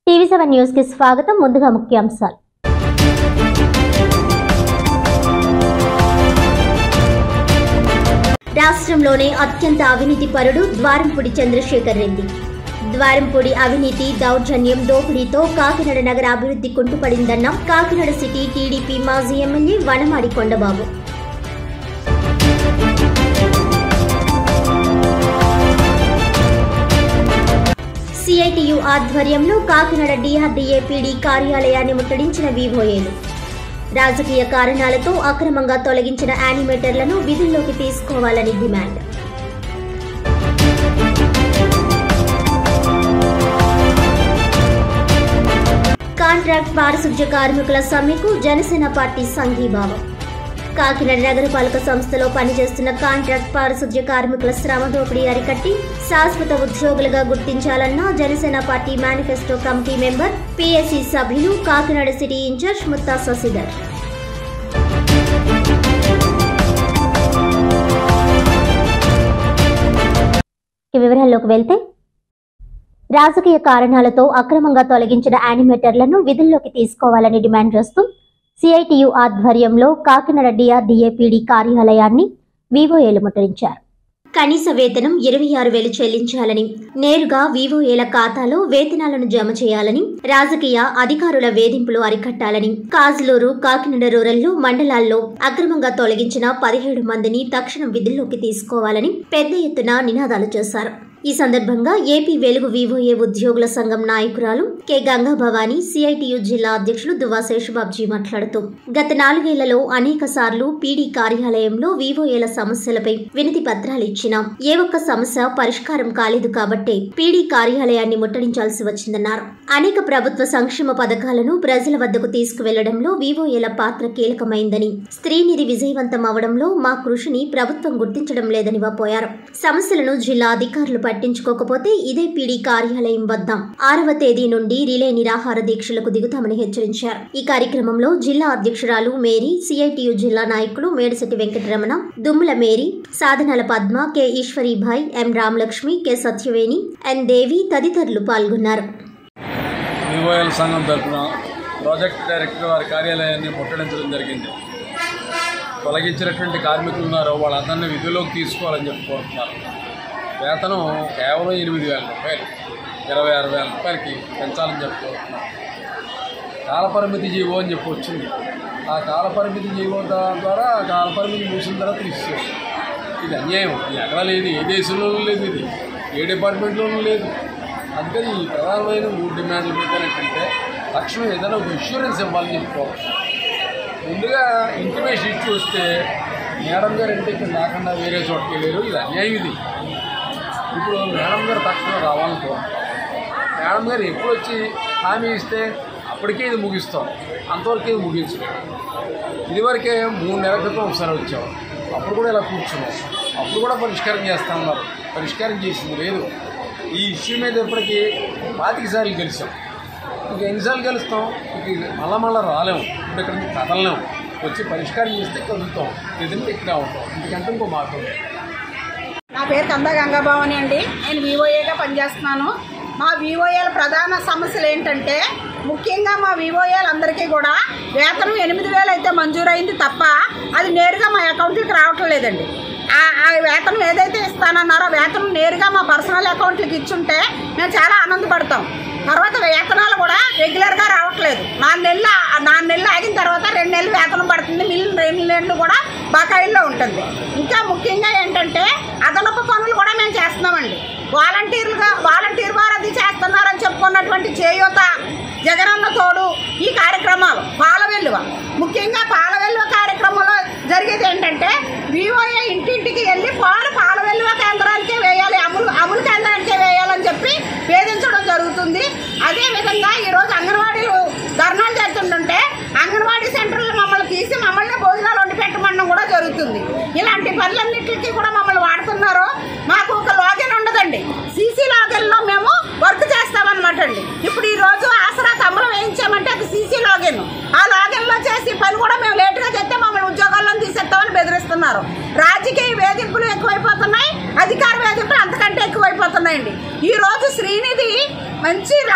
TV seven news కి స్వాగతం ముందుగా ముఖ్యాంశాలు రాష్ట్రంలోనే అత్యంత అవినీతి పరుడు ద్వారంపూడి చంద్రశేఖర్ రెడ్డి ద్వారంపూడి అవినీతి దౌర్జన్యం దోపిడీతో కాకినాడ నగర అభివృద్ధి కుంటుపడిందన్న కాకినాడ సిటీ టీడీపీ మాజీ ఎమ్మెల్యే వనమాడి కొండబాబు సిఐటియు ఆధ్వర్యంలో కాకినాడ డిఆర్డీఏ పీడీ కార్యాలయాన్ని ముట్టడించిన వివోఏలు రాజకీయ కారణాలతో అక్రమంగా తొలగించిన యానిమేటర్లను విధుల్లోకి తీసుకోవాలని డిమాండ్ కాంట్రాక్ట్ పారిశుధ్య కార్మికుల సమ్మెకు జనసేన పార్టీ సంఘీభావం కాకినాడ నగరపాలక సంస్థలో పనిచేస్తున్న కాంట్రాక్ట్ పారిశుధ్య కార్మికుల శ్రమ దోపిడీ అరికట్టి శాశ్వత ఉద్యోగులుగా గుర్తించాలన్న Janasena party manifesto committee member PSC సభ్యులు కాకినాడ సిటీ ఇన్ఛార్జ్ ముత్తా శశిధర్ ఇక వివరాల్లోకి వెళ్తే రాజకీయ కారణాలతో అక్రమంగా తొలగించిన యానిమేటర్లను విధుల్లోకి తీసుకోవాలని డిమాండ్ చేస్తూ సిఐటియు ఆధ్వర్యంలో కాకినాడ డిఆర్డీఏ పీడీ కార్యాలయాన్ని వివోఏలు ముట్టడించారు కనీస వేతనం ఇరవై ఆరు వేలు చెల్లించాలని నేరుగా వివోఏల ఖాతాలో వేతనాలను జమ చేయాలని రాజకీయ అధికారుల వేధింపులు అరికట్టాలని కాజులూరు కాకినాడ రూరల్లో మండలాల్లో అక్రమంగా తొలగించిన పదిహేడు మందిని తక్షణం విధుల్లోకి తీసుకోవాలని పెద్ద ఎత్తున నినాదాలు చేశారు ఈ సందర్భంగా ఏపీ వెలుగు వివోఏ ఉద్యోగుల సంఘం నాయకురాలు కె గంగా భవానీ సిఐటియు జిల్లా అధ్యక్షులు దువా శేషబాబ్జీ మాట్లాడుతూ గత నాలుగేళ్లలో అనేక సార్లు పీడీ కార్యాలయంలో వివోఏల సమస్యలపై వినతి పత్రాలు ఇచ్చినా ఏ ఒక్క సమస్య పరిష్కారం కాలేదు కాబట్టే పీడీ కార్యాలయాన్ని ముట్టడించాల్సి వచ్చిందన్నారు అనేక ప్రభుత్వ సంక్షేమ పథకాలను ప్రజల వద్దకు తీసుకువెళ్లడంలో వివోఏల పాత్ర కీలకమైందని స్త్రీనిధి విజయవంతం అవడంలో మా కృషిని ప్రభుత్వం గుర్తించడం లేదని వాపోయారు సమస్యలను జిల్లా అధికారులు పట్టించుకోకపోతే ఇదే పీడీ కార్యాలయం వద్ద ఆరవ తేదీ నుండి రిలే నిరాహార దీక్షలకు దిగుతామని హెచ్చరించారు ఈ కార్యక్రమంలో జిల్లా అధ్యక్షురాలు మేరీ సిఐటియు జిల్లా నాయకులు Medisetti Venkataramana Dummula Mary Sadhanala Padma K Eswaribai M Ramalakshmi K Satyaveni N Devi తదితరులు పాల్గొన్నారు వివోఎల్ సంఘం తరఫున ప్రాజెక్ట్ డైరెక్టర్ వారి కార్యాలయాన్ని ముట్టడించడం జరిగింది తొలగించినటువంటి కార్మికులు ఉన్నారో వాళ్ళందరినీ విధుల్లోకి తీసుకోవాలని చెప్పి కోరుతున్నారు వేతనం కేవలం ఎనిమిది వేల రూపాయలు ఇరవై ఆరు వేల రూపాయలకి పెంచాలని చెప్పి కోరుతున్నారు కాలపరిమితి జీవో అని చెప్పి వచ్చింది ఆ కాలపరిమితి జీవో దా- ద్వారా ఆ కాలపరిమితి ముగిసిన తర్వాత తీసేది ఇది అన్యాయం ఇది ఎక్కడా లేదు ఏ దేశంలోనూ లేదు ఇది ఏ డిపార్ట్మెంట్లోనూ లేదు అందుకని ఈ ప్రధానమైన మూడు డిమాండ్లు పెట్టారంటే తక్షణం ఏదైనా ఒక ఇన్సూరెన్స్ ఇవ్వాలని చెప్పుకోవాలి ముందుగా ఇంటిమేషన్ ఇచ్చి వస్తే మేడం గారు ఇంటికి లేకుండా వేరే చోటకి వెళ్ళారు ఇది అన్యాయం ఇది ఇప్పుడు మేడం గారు తక్షణం రావాలనుకో మేడం గారు ఎప్పుడు వచ్చి హామీ ఇస్తే అప్పటికే ఇది ముగిస్తాం అంతవరకు ఇది ముగించు ఇదివరకే మూడు నెలల క్రితం ఒకసారి వచ్చాం అప్పుడు కూడా ఇలా కూర్చున్నాం అప్పుడు కూడా పరిష్కారం చేస్తా ఉన్నారు పరిష్కారం చేసింది లేదు ఈ ఇష్యూ మీద ఇప్పటికీ పాతిక సార్లు గెలిచాం ఇంక ఎన్నిసార్లు గెలుస్తాం ఇంక మళ్ళా మళ్ళా రాలేము ఇప్పుడు ఇక్కడ నుంచి కదలలేము వచ్చి పరిష్కారం చేస్తే కదులుతాం లేదంటే ఇక్కడే ఉంటాం ఇంతకంటే ఇంకో మార్గం లేదు. నా పేరు కందా గంగాభవాని అండి నేను వివోఏగా పనిచేస్తున్నాను మా వివోఏల ప్రధాన సమస్యలు ఏంటంటే ముఖ్యంగా మా వివోఏలు అందరికీ కూడా వేతనం ఎనిమిది వేలు అయితే మంజూరైంది తప్ప అది నేరుగా మా అకౌంట్లకు రావటం లేదండి ఆ- ఆ వేతనం ఏదైతే ఇస్తానన్నారో వేతనం నేరుగా మా పర్సనల్ అకౌంట్లకు ఇచ్చుంటే మేము చాలా ఆనందపడతాం తర్వాత వేతనాలు కూడా రెగ్యులర్గా రావట్లేదు నాలుగు నెలలు ఆ- నాలుగు నెలలు ఆగిన తర్వాత రెండు నెలలు వేతనం పడుతుంది మిగిలిన రెండు నెలలు కూడా బకాయిల్లో ఉంటుంది ఇంకా ముఖ్యంగా ఏంటంటే అదనపు పనులు కూడా మేము చేస్తున్నామండి వాలంటీర్లుగా వాలంటీర్ వారు అది చేస్తున్నారని చెప్పుకున్నటువంటి చేయూత జగనన్న తోడు ఈ కార్యక్రమాలు పాల వెల్లువ ముఖ్యంగా పాల వెల్లువ కార్యక్రమంలో జరిగేది ఏంటంటే వివోఏ ఇంటింటికి వెళ్ళి పాలు పాల వెల్లువ కేంద్రానికే వేయాలి అమలు అమలు కేంద్రానికే వేయాలని చెప్పి వేధించడం జరుగుతుంది అదేవిధంగా ఈరోజు అంగన్వాడీలు ధర్నాలు చేస్తుంటుంటే అంగన్వాడీ సెంటర్లు మమ్మల్ని తీసి మమ్మల్ని భోజనాలు వండి పెట్టమనడం కూడా జరుగుతుంది ఇలాంటి పనులన్నింటికి కూడా మమ్మల్ని వాడుతున్నారు మాకు ఒక లాగిన్ ఉండదండి సీసీ లాగిన్లో మేము వర్క్ చేస్తామన్నమాట అండి ఇప్పుడు ఈ రోజు ఆసరా తమ్ములు వేయించామంటే అది సీసీ లాగిన్ ఆ లాగిన్లో చేసి పని కూడా మేము లేటుగా చేస్తే మమ్మల్ని ఉద్యోగాల్లో తీసేస్తామని బెదిరిస్తున్నారు రాజకీయ వేధింపులు ఎక్కువైపోతున్నాయి అధికార వేధింపులు అంతకంటే ఎక్కువైపోతున్నాయండి ఈ రోజు శ్రీనిధి మంచి లాభాల్లో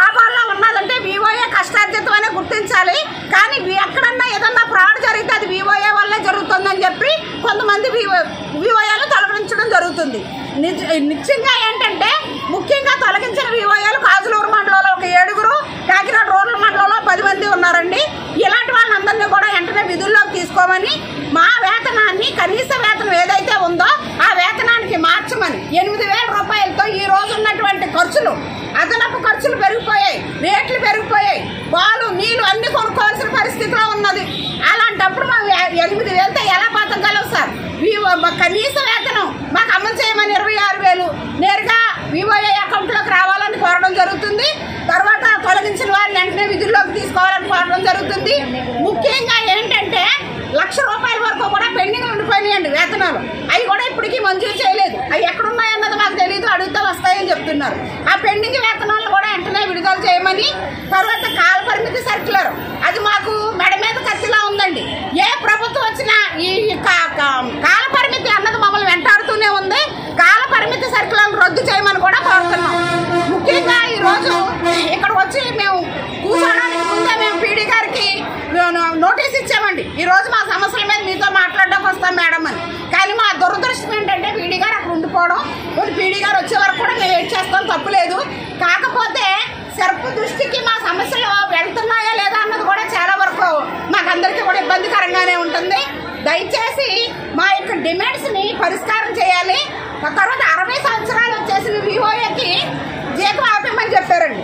ఉన్నదంటే వివోఏ కష్టార్జితం అనే గుర్తించాలి కానీ వి- ఎక్కడన్నా ఏదన్నా ఫ్రాడ్ జరిగితే అది వివోఏ వల్లే జరుగుతుందని చెప్పి కొంతమంది వివో వివోఏలు తొలగించడం జరుగుతుంది నిజ నిజంగా ఏంటంటే ముఖ్యంగా తొలగించిన వివోఏలు కాజులూరు మండలంలో ఒక ఏడుగురు కాకినాడ రూరల్ మండలంలో పది మంది ఉన్నారండి ఇలాంటి వాళ్ళందరినీ కూడా వెంటనే విధుల్లోకి తీసుకోమని మా వేతనాన్ని కనీస వేతనం ఏదైతే ఉందో ఆ వేతనానికి మార్చమని ఎనిమిది వేల రూపాయలతో ఈ రోజు ఉన్నటువంటి ఖర్చులు అదనపు ఖర్చులు పెరిగిపోయాయి రేట్లు పెరిగిపోయాయి పాలు నీళ్లు అన్ని కొనుక్కోవాల్సిన పరిస్థితిలో ఉన్నది అలాంటప్పుడు మనం ఎ- ఎనిమిది వేలతో ఎలా బతకగలం సార్ వివో మా కనీస వేతనం మాకు అమలు చేయమని ఇరవై ఆరు వేలు నేరుగా వివోఏ అకౌంట్లోకి రావాలని కోరడం జరుగుతుంది తర్వాత తొలగించిన వారిని వెంటనే విధుల్లోకి తీసుకోవాలని కోరడం జరుగుతుంది ముఖ్యంగా ఏంటంటే లక్ష రూపాయల వరకు కూడా పెండింగ్ ఉండిపోయినాయండి వేతనాలు అవి కూడా ఇప్పటికీ మంజూరు చేయలేదు అవి ఎక్కడున్నాయన్నది మాకు తెలియదు అడిగితే వస్తాయని చెప్తున్నారు ఆ పెండింగ్ వేతనాలు కూడా వెంటనే విడుదల చేయమని తర్వాత కాల పరిమితి సర్క్యులర్ అది మాకు మెడ మీద కత్తిలా ఉందండి ఏ ప్రభుత్వం వచ్చినా ఈ కా- కా- కాల పరిమితి అన్నది మమ్మల్ని వెంటాడుతూనే ఉంది కాల పరిమితి సర్క్యులర్ రద్దు చేయమని కూడా కోరుతున్నాం ముఖ్యంగా ఈ రోజు ఇక్కడ వచ్చి మేము కూర్చోడానికి ముందే మేము పీడీ గారికి నో- నోటీస్ ఇచ్చామండి ఈ రోజు మా సమస్యల మీద మీతో మాట్లాడడానికి వస్తాం మేడం అని కానీ మా దురదృష్టం ఏంటంటే పీడీ గారు అక్కడ ఉండిపోవడం ఇప్పుడు పీడీ గారు వచ్చే వరకు కూడా మేము వెయిట్ చేస్తాం తప్పులేదు కాకపోతే సర్పు దృష్టికి మా సమస్యలు వెళ్తున్నాయా లేదా అన్నది కూడా చాలా వరకు మాకందరికీ కూడా ఇబ్బందికరంగానే ఉంటుంది దయచేసి మా యొక్క డిమాండ్స్ని పరిష్కారం చేయాలి ఆ తర్వాత అరవై సంవత్సరాలు వచ్చేసిన వివోఏకి జీతం ఆపేమని చెప్పారండి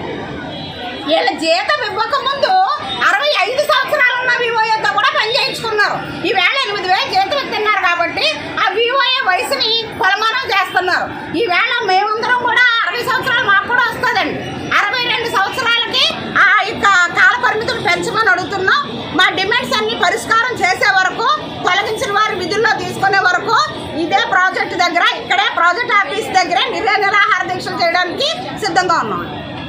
వీళ్ళ జీతం ఇవ్వక ముందు అరవై ఐదు సంవత్సరాలు ఉన్న వివోఏతో కూడా పని చేయించుకున్నారు ఈవేళ ఎనిమిది వేలు జీతం ఇస్తున్నారు కాబట్టి ఆ వివోఏ వయసుని కొలమానం చేస్తున్నారు ఈవేళ మేమందరం కూడా అరవై సంవత్సరాలు మాకు కూడా వస్తుందండి అరవై రెండు సంవత్సరాలకి ఆ యొక్క కాల పరిమితులు పెంచమని అడుగుతున్నాం మా డిమాండ్స్ అన్ని పరిష్కారం చేసే వరకు తొలగించిన వారి విధుల్లో తీసుకునే వరకు ఇదే ప్రాజెక్ట్ దగ్గర ఇక్కడే ప్రాజెక్ట్ ఆఫీస్ దగ్గరే నిరే నిరాహార దీక్షలు చేయడానికి సిద్ధంగా ఉన్నాం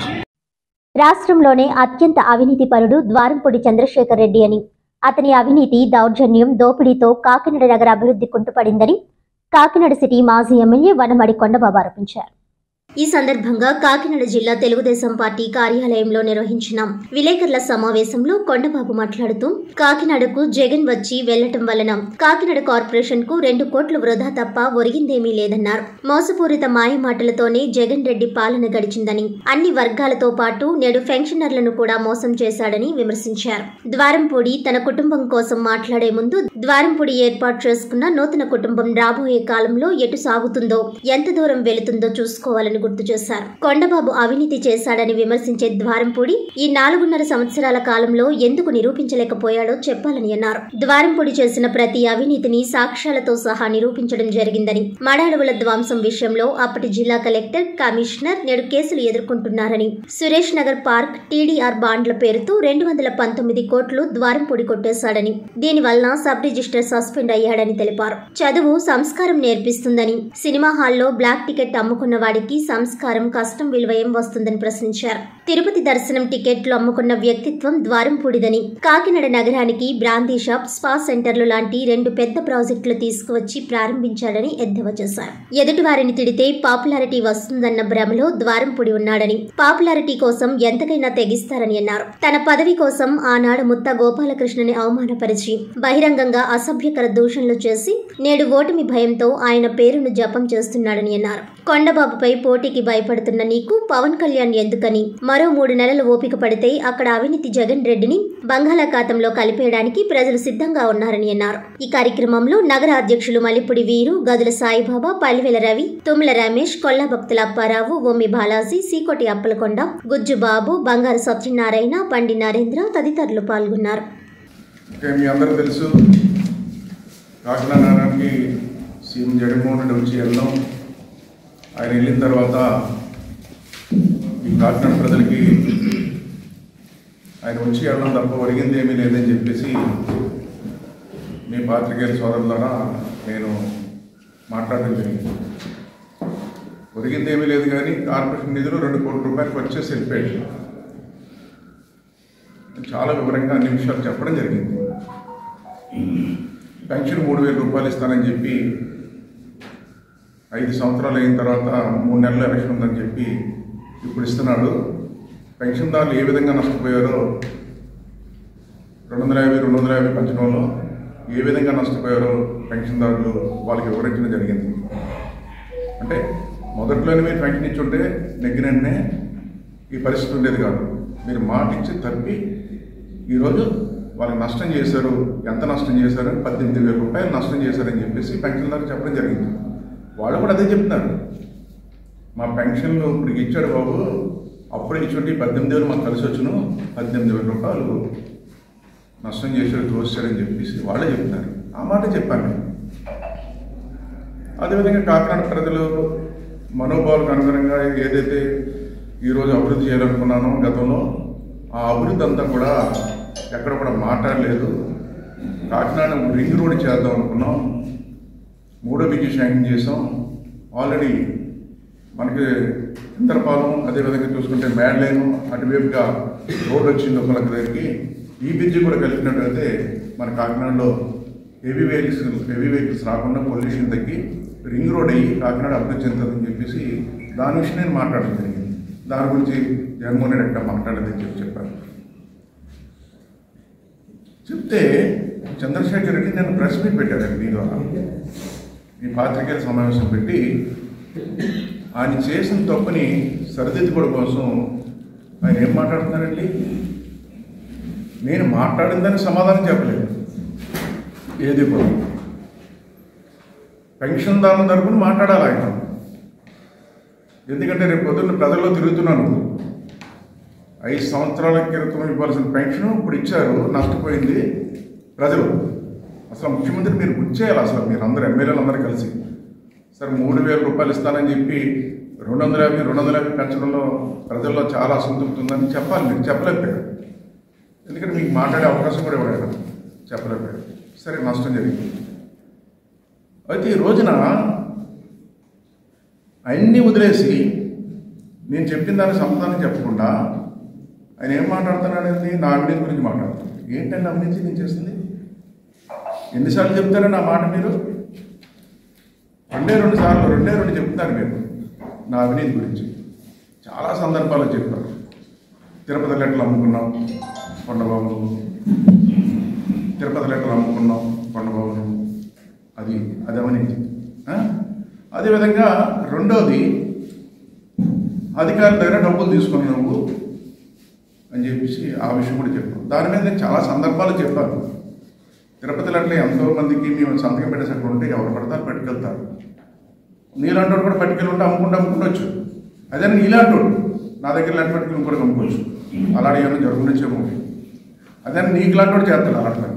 రాష్ట్రంలోనే అత్యంత అవినీతి పరుడు ద్వారంపూడి చంద్రశేఖర్ రెడ్డి అని అతని అవినీతి దౌర్జన్యం దోపిడీతో కాకినాడ నగర అభివృద్ధి కుంటుపడిందని కాకినాడ సిటీ మాజీ ఎమ్మెల్యే వనమడి కొండబాబు ఆరోపించారు ఈ సందర్భంగా కాకినాడ జిల్లా తెలుగుదేశం పార్టీ కార్యాలయంలో నిర్వహించిన విలేకరుల సమావేశంలో కొండబాబు మాట్లాడుతూ కాకినాడకు జగన్ వచ్చి వెళ్లటం వలన కాకినాడ కార్పొరేషన్ కు రెండు కోట్ల వృధా తప్ప ఒరిగిందేమీ లేదన్నారు మోసపూరిత మాయ మాటలతోనే జగన్ రెడ్డి పాలన గడిచిందని అన్ని వర్గాలతో పాటు నేడు పెన్షనర్లను కూడా మోసం చేశాడని విమర్శించారు ద్వారంపూడి తన కుటుంబం కోసం మాట్లాడే ముందు ద్వారంపూడి ఏర్పాటు చేసుకున్న నూతన కుటుంబం రాబోయే కాలంలో ఎటు సాగుతుందో ఎంత దూరం వెళుతుందో చూసుకోవాలని గుర్తు చేశారు కొండబాబు అవినీతి చేశాడని విమర్శించే ద్వారంపూడి ఈ నాలుగున్నర సంవత్సరాల కాలంలో ఎందుకు నిరూపించలేకపోయాడో చెప్పాలని అన్నారు ద్వారంపూడి చేసిన ప్రతి అవినీతిని సాక్ష్యాలతో సహా నిరూపించడం జరిగిందని మడాడవుల ధ్వంసం విషయంలో అప్పటి జిల్లా కలెక్టర్ కమిషనర్ నేడు కేసులు ఎదుర్కొంటున్నారని సురేష్ నగర్ పార్క్ టీడీఆర్ బాండ్ల పేరుతో రెండు వందల పంతొమ్మిది కోట్లు ద్వారంపూడి కొట్టేశాడని దీనివల్ల సబ్ రిజిస్టర్ సస్పెండ్ అయ్యాడని తెలిపారు చదువు సంస్కారం నేర్పిస్తుందని సినిమా హాల్లో బ్లాక్ టికెట్ అమ్ముకున్న వాడికి సంస్కారం కష్టం విలువ ఏం వస్తుందని ప్రశ్నించారు తిరుపతి దర్శనం టికెట్లు అమ్ముకున్న వ్యక్తిత్వం ద్వారంపూడిదని కాకినాడ నగరానికి బ్రాందీ షాప్ స్పా సెంటర్లు లాంటి రెండు పెద్ద ప్రాజెక్టులు తీసుకువచ్చి ప్రారంభించాడని ఎద్దేవా చేశారు ఎదుటివారిని తిడితే పాపులారిటీ వస్తుందన్న భ్రమలో ద్వారంపూడి ఉన్నాడని పాపులారిటీ కోసం ఎంతకైనా తెగిస్తారని అన్నారు తన పదవి కోసం ఆనాడు ముత్త గోపాలకృష్ణని అవమానపరిచి బహిరంగంగా అసభ్యకర దూషణలు చేసి నేడు ఓటమి భయంతో ఆయన పేరును జపం చేస్తున్నాడని అన్నారు కొండబాబుపై పోటీకి భయపడుతున్న నీకు పవన్ కళ్యాణ్ ఎందుకని మరో మూడు నెలలు ఓపిక పడితే అక్కడ అవినీతి జగన్ రెడ్డిని బంగాళాఖాతంలో కలిపేయడానికి ప్రజలు సిద్ధంగా ఉన్నారని అన్నారు ఈ కార్యక్రమంలో నగర అధ్యక్షులు మల్లిపుడి వీరు గదుల సాయిబాబా పల్లివెల రవి తుమ్మల రమేష్ కొల్లా భక్తుల అప్పారావు ఒమ్మి బాలాజీ సీకోటి అప్పలకొండ గుజ్జు బాబు బంగారు సత్యనారాయణ పండి నరేంద్ర తదితరులు పాల్గొన్నారు ఓకే మీ అందరూ తెలుసు కాకినాడ నగరానికి సీఎం జగన్మోహన్ రెడ్డి వచ్చి వెళ్ళడం ఆయన వెళ్ళిన తర్వాత ఈ కాకినాడ ప్రజలకి ఆయన వచ్చి వెళ్ళడం తప్ప ఒరిగింది ఏమీ లేదని చెప్పేసి మీ పాత్రికేయుల సోదరుల ద్వారా నేను మాట్లాడడం జరిగింది ఒరిగింది ఏమీ లేదు కానీ కార్పొరేషన్ నిధులు రెండు కోట్ల రూపాయలకు వచ్చేసి వెళ్ళిపోయాడు చాలా వివరంగా అన్ని విషయాలు చెప్పడం జరిగింది పెన్షన్ మూడు వేల రూపాయలు ఇస్తానని చెప్పి ఐదు సంవత్సరాలు అయిన తర్వాత మూడు నెలలు ఎలక్షన్ ఉందని చెప్పి ఇప్పుడు ఇస్తున్నాడు పెన్షన్దారులు ఏ విధంగా నష్టపోయారో రెండు వందల యాభై రెండు వందల యాభై పెంచడంలో ఏ విధంగా నష్టపోయారో పెన్షన్దారులు వాళ్ళకి వివరించడం జరిగింది అంటే మొదట్లోనే మీరు పెన్షన్ ఇచ్చుంటే నెగ్గిన వెంటనే ఈ పరిస్థితి ఉండేది కాదు మీరు మాట ఇచ్చి తప్పి ఈరోజు వాళ్ళకి నష్టం చేశారు ఎంత నష్టం చేశారు పద్దెనిమిది వేల రూపాయలు నష్టం చేశారని చెప్పేసి పెన్షన్దారు చెప్పడం జరిగింది వాళ్ళు కూడా అదే చెప్తున్నారు మా పెన్షన్లు ఇప్పుడు ఇచ్చాడు బాబు అప్పుడు ఇచ్చుంటే పద్దెనిమిది వేలు మాకు కలిసి వచ్చును పద్దెనిమిది వేల రూపాయలు నష్టం చేశాడు దోశాడని చెప్పేసి వాళ్ళే చెప్తున్నారు ఆ మాట చెప్పాను నేను అదేవిధంగా కాకినాడ ప్రజలు మనోభావాలకు అనుగుణంగా ఏదైతే ఈరోజు అభివృద్ధి చేయాలనుకున్నానో గతంలో ఆ అభివృద్ధి అంతా కూడా ఎక్కడ కూడా మాట్లాడలేదు కాకినాడ రింగ్ రోడ్ చేద్దాం అనుకున్నాం మూడో బిజీ శాంక్షన్ చేసాం ఆల్రెడీ మనకి ఇంతరపాలెం అదేవిధంగా చూసుకుంటే మ్యాడ్లైన్ అటువైపుగా రోడ్ వచ్చింది ఒకళ్ళకి దగ్గరికి ఈ బ్రిడ్జి కూడా కలిపినట్టయితే మన కాకినాడలో హెవీ వెహికల్స్ హెవీ వెహికల్స్ రాకుండా పొల్యూషన్ తగ్గి రింగ్ రోడ్ అయ్యి కాకినాడ అభివృద్ధి చెందుతుందని చెప్పేసి దాని విషయం నేను మాట్లాడడం జరిగింది దాని గురించి జగన్మోహన్ రెడ్డి అక్కడ మాట్లాడదని చెప్పి చెప్పాను చెప్తే చంద్రశేఖర్ రెడ్డి నేను ప్రెస్ మీట్ పెట్టాడండి మీ ద్వారా ఈ పాత్రికేయుల సమావేశం పెట్టి ఆయన చేసిన తప్పుని సరిదిద్దుకోవడం కోసం ఆయన ఏం మాట్లాడుతున్నారండి నేను మాట్లాడిందని సమాధానం చెప్పలేదు ఏది కూడా పెన్షన్దారుల తరపున మాట్లాడాలి ఆయన ఎందుకంటే రేపు పొద్దున్న ప్రజల్లో తిరుగుతున్నాను ఐదు సంవత్సరాల క్రితం ఇవ్వాల్సిన పెన్షన్ ఇప్పుడు ఇచ్చారు నష్టపోయింది ప్రజలు అసలు ముఖ్యమంత్రి మీరు గుర్తు చేయాలి అసలు మీరు అందరు ఎమ్మెల్యేలు అందరూ కలిసి సరే మూడు వేల రూపాయలు ఇస్తానని చెప్పి రెండు వందల యాభై రెండు వందల యాభై పెంచడంలో ప్రజల్లో చాలా అసంతృప్తి ఉందని చెప్పాలి మీరు చెప్పలేకపోయారు ఎందుకంటే మీకు మాట్లాడే అవకాశం కూడా ఇవ్వలేదు చెప్పలేకపోయారు సరే నష్టం జరిగింది అయితే ఈ రోజున అన్నీ వదిలేసి నేను చెప్పిన దానికి సమాధానం చెప్పకుండా ఆయన ఏం మాట్లాడుతున్నాడండి నా అవినీతి గురించి మాట్లాడుతున్నాడు ఏంటండి అవినీతి నేను చేస్తుంది ఎన్నిసార్లు చెప్తారని ఆ మాట మీరు రెండే రెండు సార్లు రెండే రెండు చెప్తున్నారు మీరు నా అవినీతి గురించి చాలా సందర్భాల్లో చెప్పారు తిరుపతి లెక్కలు అమ్ముకున్నాం కొండబాబు తిరుపతి లెక్కలు అమ్ముకున్నాం కొండబాబును అది అది అవినీతి ఆ? అదేవిధంగా రెండోది అధికారుల దగ్గర డబ్బులు తీసుకున్నావు నువ్వు అని చెప్పేసి ఆ విషయం కూడా చెప్పాను దాని మీద నేను చాలా సందర్భాలు చెప్పాను తిరుపతిలో అట్లా ఎంతో మందికి మేము సంతకం పెట్టేసరికి ఉంటే ఎవరు పడతారు పట్టుకెళ్తారు నీలాంటి వాడు కూడా పట్టుకెళ్ళి ఉంటే అమ్ముకుంటూ అమ్ముకుంటొచ్చు అదే నీలాంటి వాడు నా దగ్గర లాంటి పట్టుకెళ్ళి ఇంకోటి అమ్ముకోవచ్చు అలాంటి ఏమైనా జరుగుతుండొచ్చేమో అదే నీకు లాంటి వాడు చేస్తాడు అలాంటి పని.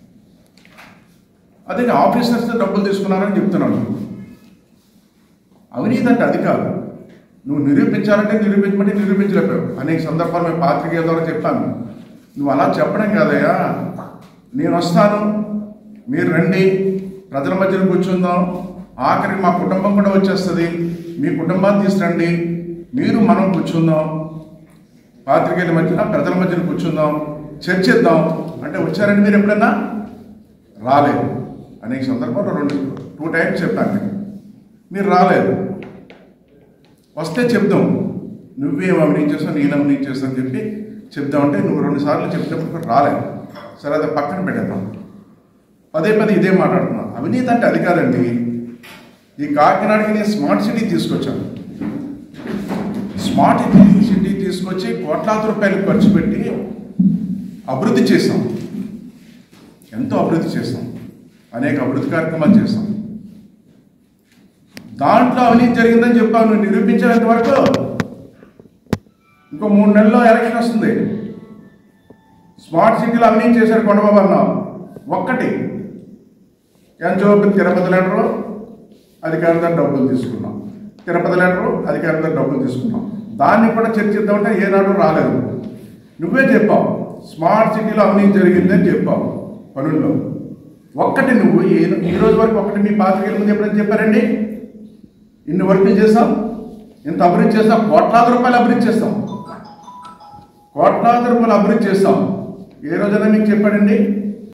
అదే ఆఫీసర్స్ డబ్బులు తీసుకున్నారని చెప్తున్నాను అవినీతి అంటే అది కాదు నువ్వు నిరూపించాలంటే నిరూపించమంటే నిరూపించలేకపోయావు అనేక సందర్భాలు మేము పాత్రికేయుల ద్వారా చెప్పాను నువ్వు అలా చెప్పడం కాదయ్యా నేను వస్తాను మీరు రండి ప్రజల మధ్యన కూర్చుందాం ఆఖరికి మా కుటుంబం కూడా వచ్చేస్తుంది మీ కుటుంబాన్ని తీసురండి మీరు మనం కూర్చుందాం పాత్రికేయుల మధ్యన ప్రజల మధ్యన కూర్చుందాం చర్చిద్దాం అంటే వచ్చారండి మీరు ఎప్పుడన్నా రాలేదు అనేక సందర్భాల్లో రెండు టూ టైమ్స్ చెప్పాను నేను. మీరు రాలేదు వస్తే చెప్దాం నువ్వేం అవినీతి చేస్తావు నేను అవినీతి చేస్తావు అని చెప్పి చెప్దామంటే నువ్వు రెండు సార్లు చెప్పినప్పుడు కూడా రాలేదు సరే అది పక్కన పెట్టేద్దాం పదే పదే ఇదే మాట్లాడుతున్నాను అవినీతి అంటే అది కాదండి ఈ కాకినాడకి నేను స్మార్ట్ సిటీ తీసుకొచ్చాను స్మార్ట్ సిటీ తీసుకొచ్చి కోట్లాది రూపాయలు ఖర్చు పెట్టి అభివృద్ధి చేసాం ఎంతో అభివృద్ధి చేసాం అనేక అభివృద్ధి కార్యక్రమాలు చేసాం దాంట్లో అవినీతి జరిగిందని చెప్పాను నువ్వు నిరూపించేంత వరకు ఇంకో మూడు నెలల్లో ఎలక్షన్ వస్తుంది స్మార్ట్ సిటీలో అవినీతి చేశారు కొండబాబు అన్నావు ఒక్కటి ఏం చూపి తిరుపతి లెటరు అధికారులతో డబ్బులు తీసుకున్నాం తిరుపతి లెటరు అధికారులతో డబ్బులు తీసుకున్నాం దాన్ని కూడా చర్చిద్దామంటే ఏనాడు రాలేదు నువ్వే చెప్పావు స్మార్ట్ సిటీలో అవినీతి జరిగిందని చెప్పావు పనుల్లో ఒక్కటి నువ్వు ఈ ఈ రోజు వరకు ఒకటి మీ పాత్రికేయుల ముందు ఎప్పుడైనా చెప్పారండి ఇన్ని వర్కులు చేస్తాం ఇంత అభివృద్ధి చేస్తాం కోట్లాది రూపాయలు అభివృద్ధి చేస్తాం కోట్లాది రూపాయలు అభివృద్ధి చేస్తాం ఏ రోజైనా మీకు చెప్పాడండి